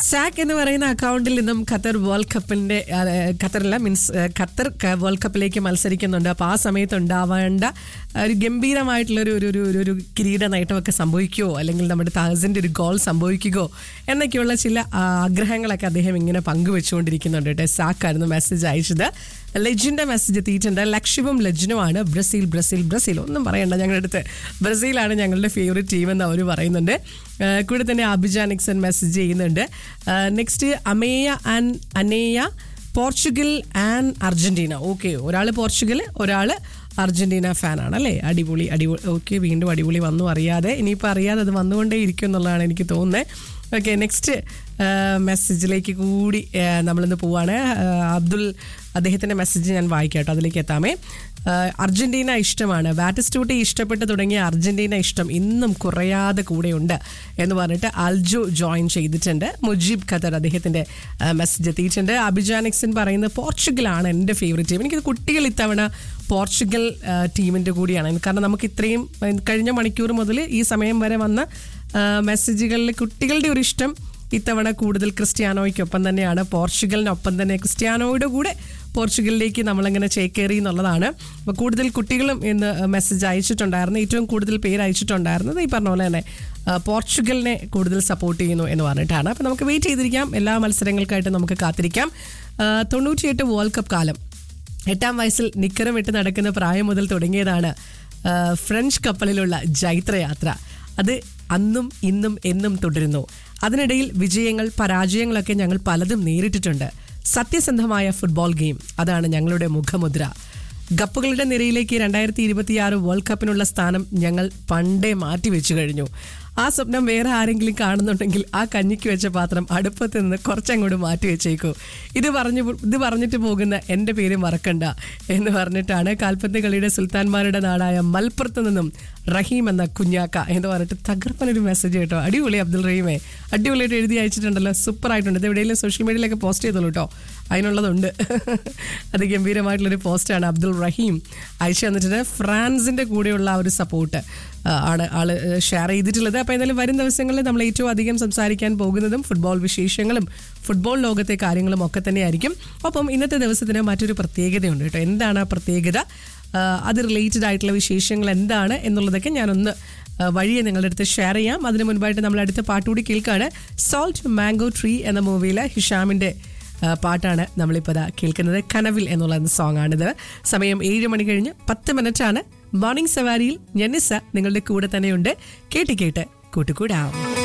sac എന്ന് പറയുന്ന അക്കൗണ്ടിൽ നിന്നും ഖത്തർ വേൾഡ് കപ്പിന്റെ ആ, ഖത്തറില്ല മീൻസ് ഖത്തർ ക- വേൾഡ് കപ്പിലേക്ക് മത്സരിക്കുന്നുണ്ട് അപ്പോൾ ആ സമയത്ത് ഉണ്ടാവേണ്ട ഒരു ഗംഭീരമായിട്ടുള്ള ഒരു ഒരു ഒരു ഒരു കിരീട നേട്ടമൊക്കെ സംഭവിക്കുമോ അല്ലെങ്കിൽ നമ്മുടെ തഹസിന്റെ ഒരു ഗോൾ സംഭവിക്കുകയോ എന്നൊക്കെയുള്ള ചില ആ, ആഗ്രഹങ്ങളൊക്കെ അദ്ദേഹം ഇങ്ങനെ പങ്കുവെച്ചുകൊണ്ടിരിക്കുന്നുണ്ട് കേട്ടോ സാക്കായിരുന്നു മെസ്സേജ് അയച്ചത് ലെജിന്റെ മെസ്സേജ് എത്തിയിട്ടുണ്ട് ലക്ഷ്യവും ലെജിനുമാണ് ബ്രസീൽ ബ്രസീൽ ബ്രസീൽ ഒന്നും പറയണ്ട ഞങ്ങളുടെ അടുത്ത് ബ്രസീലാണ് ഞങ്ങളുടെ ഫേവറേറ്റ് ടീം എന്ന് അവർ പറയുന്നുണ്ട് ആ, കൂടെ തന്നെ അഭിജാ നിക്സൺ മെസ്സേജ് ചെയ്യുന്നുണ്ട് next Ameya and Aneya Portugal and Argentina okay ഒരാൾ പോർച്ചുഗൽ ഒരാൾ അർജന്റീന ഫാനാണ് അല്ലേ അടിപൊളി അടിപൊളി ഓക്കെ വീണ്ടും അടിപൊളി വന്നു അറിയാതെ ഇനിയിപ്പോൾ അറിയാതെ അത് വന്നുകൊണ്ടേ ഇരിക്കും എന്നുള്ളതാണ് എനിക്ക് തോന്നുന്നത് ഓക്കെ നെക്സ്റ്റ് മെസ്സേജിലേക്ക് കൂടി ആ, നമ്മളിന്ന് പോവാണ് ആ, അബ്ദുൽ അദ്ദേഹത്തിൻ്റെ മെസ്സേജ് ഞാൻ വായിക്കാം കേട്ടോ അതിലേക്ക് എത്താമേ ആ, അർജന്റീന ഇഷ്ടമാണ് ബാറ്റിസ്റ്റൂട്ടി ഇഷ്ടപ്പെട്ട് തുടങ്ങിയ അർജന്റീന ഇഷ്ടം ഇന്നും കുറയാതെ കൂടെയുണ്ട് എന്ന് പറഞ്ഞിട്ട് അൽജു ജോയിൻ ചെയ്തിട്ടുണ്ട് മുജീബ് ഖത്തർ അദ്ദേഹത്തിൻ്റെ മെസ്സേജ് എത്തിയിട്ടുണ്ട് അഭിജാനിക്സൻ പറയുന്നത് പോർച്ചുഗലാണ് എൻ്റെ ഫേവറേറ്റ് ടീം എനിക്കത് കുട്ടികൾ ഇത്തവണ പോർച്ചുഗൽ ടീമിൻ്റെ കൂടിയാണ് കാരണം നമുക്ക് ഇത്രയും ആ, കഴിഞ്ഞ മണിക്കൂർ മുതൽ ഈ സമയം വരെ വന്ന ആ, മെസ്സേജുകളിൽ കുട്ടികളുടെ ഒരു ഇഷ്ടം ഇത്തവണ കൂടുതൽ ക്രിസ്ത്യാനോയ്ക്കൊപ്പം തന്നെയാണ് പോർച്ചുഗലിനൊപ്പം തന്നെ ക്രിസ്ത്യാനോയുടെ കൂടെ പോർച്ചുഗലിലേക്ക് നമ്മളങ്ങനെ ചേക്കേറി എന്നുള്ളതാണ് അപ്പോൾ കൂടുതൽ കുട്ടികളും ഇന്ന് മെസ്സേജ് അയച്ചിട്ടുണ്ടായിരുന്നു ഏറ്റവും കൂടുതൽ പേര് അയച്ചിട്ടുണ്ടായിരുന്നത് ഈ പറഞ്ഞ പോലെ തന്നെ ആ, പോർച്ചുഗലിനെ കൂടുതൽ സപ്പോർട്ട് ചെയ്യുന്നു എന്ന് പറഞ്ഞിട്ടാണ് അപ്പോൾ നമുക്ക് വെയിറ്റ് ചെയ്തിരിക്കാം എല്ലാ മത്സരങ്ങൾക്കായിട്ട് നമുക്ക് കാത്തിരിക്കാം ആ, തൊണ്ണൂറ്റിയെട്ട് വേൾഡ് കപ്പ് കാലം എട്ടാം വയസ്സിൽ നിക്കരം ഇട്ട് നടക്കുന്ന പ്രായം മുതൽ തുടങ്ങിയതാണ് ആ, ഫ്രഞ്ച് കപ്പലിലുള്ള ജൈത്രയാത്ര അത് അന്നും ഇന്നും എന്നും തുടരുന്നു അതിനിടയിൽ വിജയങ്ങൾ പരാജയങ്ങളൊക്കെ ഞങ്ങൾ പലതും നേരിട്ടിട്ടുണ്ട് സത്യസന്ധമായ ഫുട്ബോൾ ഗെയിം അതാണ് ഞങ്ങളുടെ മുഖമുദ്ര ഗപ്പുകളുടെ നിരയിലേക്ക് രണ്ടായിരത്തി ഇരുപത്തിയാറ് വേൾഡ് കപ്പിനുള്ള സ്ഥാനം ഞങ്ങൾ പണ്ടേ മാറ്റിവെച്ചു കഴിഞ്ഞു ആ സ്വപ്നം വേറെ ആരെങ്കിലും കാണുന്നുണ്ടെങ്കിൽ ആ കഞ്ഞിക്ക് വെച്ച പാത്രം അടുപ്പത്ത് നിന്ന് കുറച്ചങ്ങോട്ട് മാറ്റി വെച്ചേക്കൂ ഇത് പറഞ്ഞു ഇത് പറഞ്ഞിട്ട് പോകുന്ന എൻ്റെ പേര് മറക്കണ്ട എന്ന് പറഞ്ഞിട്ടാണ് കാൽപ്പന്ത് കളിയുടെ സുൽത്താൻമാരുടെ നാടായ മലപ്പുറത്ത് നിന്നും റഹീം എന്ന കുഞ്ഞാക്ക എന്ന് പറഞ്ഞിട്ട് തകർപ്പനൊരു മെസ്സേജ് കേട്ടോ അടിപൊളി അബ്ദുൾ റഹീമേ അടിപൊളിയായിട്ട് എഴുതി അയച്ചിട്ടുണ്ടല്ലോ സൂപ്പർ ആയിട്ടുണ്ട് ഇത് എവിടെയെങ്കിലും സോഷ്യൽ മീഡിയയിലൊക്കെ പോസ്റ്റ് ചെയ്തോളൂ കേട്ടോ അതിനുള്ളതുണ്ട് അത് ഗംഭീരമായിട്ടുള്ളൊരു പോസ്റ്റാണ് അബ്ദുൾ റഹീം അയച്ചു തന്നിട്ടുണ്ട് ഫ്രാൻസിൻ്റെ കൂടെയുള്ള ആ ഒരു സപ്പോർട്ട് ആണ് ആള് ഷെയർ ചെയ്തിട്ടുള്ളത് അപ്പോൾ എന്തായാലും വരും ദിവസങ്ങളിൽ നമ്മൾ ഏറ്റവും അധികം സംസാരിക്കാൻ പോകുന്നതും ഫുട്ബോൾ വിശേഷങ്ങളും ഫുട്ബോൾ ലോകത്തെ കാര്യങ്ങളും ഒക്കെ തന്നെയായിരിക്കും ഒപ്പം ഇന്നത്തെ ദിവസത്തിന് മറ്റൊരു പ്രത്യേകതയുണ്ട് കേട്ടോ എന്താണ് ആ പ്രത്യേകത ആ, അത് റിലേറ്റഡ് ആയിട്ടുള്ള വിശേഷങ്ങൾ എന്താണ് എന്നുള്ളതൊക്കെ ഞാനൊന്ന് ആ, വഴിയെ നിങ്ങളുടെ അടുത്ത് ഷെയർ ചെയ്യാം അതിന് മുൻപായിട്ട് നമ്മൾ അടുത്ത പാട്ടുകൂടി കേൾക്കുകയാണ് സോൾട്ട് മാംഗോ ട്രീ എന്ന മൂവിയിലെ ഹിഷാമിൻ്റെ ആ, പാട്ടാണ് നമ്മളിപ്പോൾ ദാ കേൾക്കുന്നത് കനവിൽ എന്നുള്ള സോങ് ആണിത് സമയം ഏഴ് മണി കഴിഞ്ഞ് പത്ത് മിനിറ്റാണ് മോർണിംഗ് സവാരിയിൽ ഞന്നിസ നിങ്ങളുടെ കൂടെ തന്നെയുണ്ട് കേട്ട് കേട്ട് കൂട്ടുകൂടാം